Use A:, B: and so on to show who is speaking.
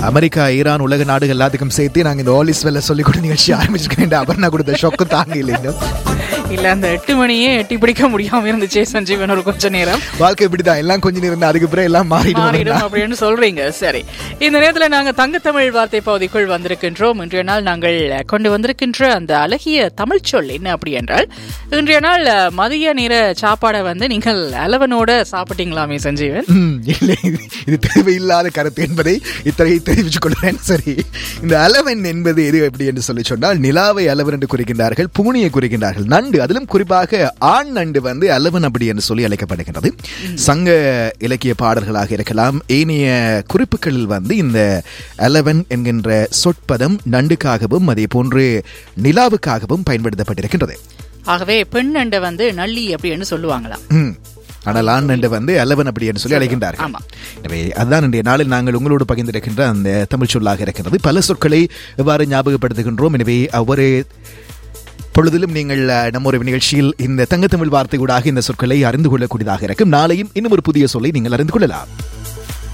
A: America Iran உலக நாடுகள் எல்லாத்துக்கும் சேர்த்து நாங்க இந்த ஆலிஸ் வெல்ல சொல்லி கூட நிகழ்ச்சி ஆரம்பிச்சிருக்கேன் அபர்ணா கொடுத்த ஷொக்கு தாங்க இல்லைங்க
B: இல்ல அந்த எட்டு மணியே எட்டி பிடிக்க முடியாம இருந்துச்சே சஞ்சீவன் ஒரு கொஞ்ச நேரம்
A: வாழ்க்கை இப்படிதான் எல்லாம் கொஞ்சம் நேரம் அதுக்கு பிறகு எல்லாம் மாறிடும்
B: மாறிடும் அப்படின்னு சொல்றீங்க சரி இந்த நேரத்துல நாங்க தங்கத்தமிழ் வார்த்தை பகுதிக்குள் வந்திருக்கின்றோம் இன்றைய நாள் நாங்கள் கொண்டு வந்திருக்கின்ற அந்த அழகிய தமிழ் சொல் என்ன அப்படி என்றால் இன்றைய நாள் மதிய நேர சாப்பாடை வந்து நீங்கள் அலவனோட சாப்பிட்டீங்களாமே சஞ்சீவன்
A: ம், இல்லை இது- இது தேவையில்லாத கருத்து என்பதை இத்தகைய தெரிவித்துக் கொள்கிறேன் சரி இந்த அலவன் என்பது எது எப்படி என்று சொல்லி சொன்னால் நிலாவை அலவன் என்று குறிக்கின்றார்கள் பூனியை குறிக்கின்றார்கள் நண்டு அதிலும் குறிப்பாக ஆண் நண்டு வந்து அலவன் அப்படி என்று சொல்லி அழைக்கப்படுகின்றது சங்க இலக்கிய பாடல்களாக இருக்கலாம் ஏனைய குறிப்புகளில் வந்து இந்த அலவன் என்கின்ற சொற்பதம் நண்டுக்காகவும் அதே போன்று நிலாவுக்காகவும் பயன்படுத்தப்பட்டிருக்கின்றது
B: ஆகவே பெண் அண்டை வந்து நள்ளி அப்படின்னு சொல்லுவாங்களாம்
A: ம். ஆனால் ஆண் நண்டு வந்து அலவன் அப்படி என்று சொல்லி அழைக்கின்றார்கள்
B: ஆமா.
A: எனவே அதுதான் இன்றைய நாளில் நாங்கள் உங்களோடு பகிர்ந்திருக்கின்ற அந்த தமிழ் சொல்லாக இருக்கிறது பல சொற்களை எவ்வாறு ஞாபகப்படுத்துகின்றோம் எனவே ஒவ்வொரு பொழுதிலும் நீங்கள் அஹ், நம்ம ஒரு நிகழ்ச்சியில் இந்த தங்கத்தமிழ் வார்த்தை ஊடாக இந்த சொற்களை அறிந்து கொள்ளக்கூடியதாக இருக்கும் நாளையும் இன்னும் ஒரு புதிய சொல்லை நீங்கள் அறிந்து கொள்ளலாம்